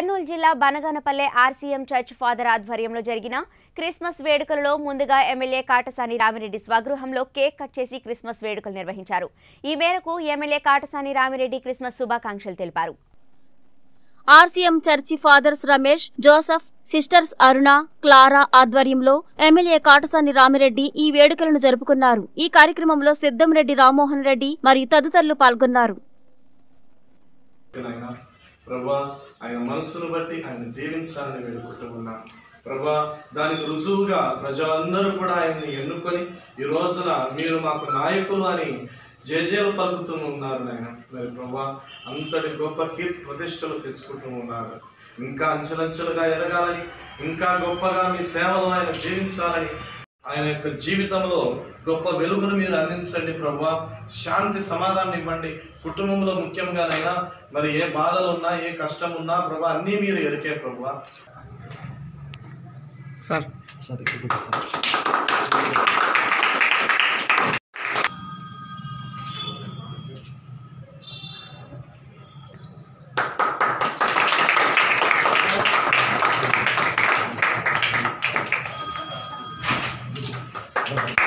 కర్నూలు జిల్లా Banaganapalle RCM church father ఆధ్వర్యంలో జరిగిన క్రిస్మస్ వేడుకలలో ముందుగా ఎమ్మెల్యే కాటసాని రామిరెడ్డి స్వగృహంలో కేక్ కట్ చేసి క్రిస్మస్ వేడుకలు నిర్వహించారు ఈ మేరకు ఎమ్మెల్యే కాటసాని రామిరెడ్డి క్రిస్మస్ శుభాకాంక్షలు తెలిపారు RCM church fathers Ramesh Joseph sisters Aruna Clara ఆధ్వర్యంలో ఎమ్మెల్యే కాటసాని రామిరెడ్డి ఈ వేడుకలను జరుపుకున్నారు ఈ కార్యక్రమంలో సిద్దంరెడ్డి రామ్మోహన్ రెడ్డి మరియు తదితరులు పాల్గొన్నారు ఆయన ప్రభా ఆయన మనస్సును బట్టి ఆయన దీవించాలని వేడుకుంటూ ఉన్నాం ప్రభా దానికి రుజువుగా ప్రజలందరూ కూడా ఆయన్ని ఎన్నుకొని ఈ రోజున మీరు మాకు నాయకులు అని జేజేలు పలుకుతూ ఉన్నారు నాయన మరి ప్రభా అంతటి గొప్ప కీర్తి ప్రతిష్టలు తెచ్చుకుంటూ ఉన్నారు ఇంకా అంచెలంచెలుగా ఎదగాలని ఇంకా గొప్పగా మీ సేవలో ఆయన జీవించాలని ఆయన యొక్క జీవితంలో గొప్ప వెలుగును మీరు అందించండి ప్రభా శాంతి సమాధానం ఇవ్వండి కుటుంబంలో ముఖ్యంగానైనా మరి ఏ బాధలు ఉన్నా ఏ కష్టం ఉన్నా ప్రభా అన్నీ మీరు ఎరికే ప్రభా సార్ Thank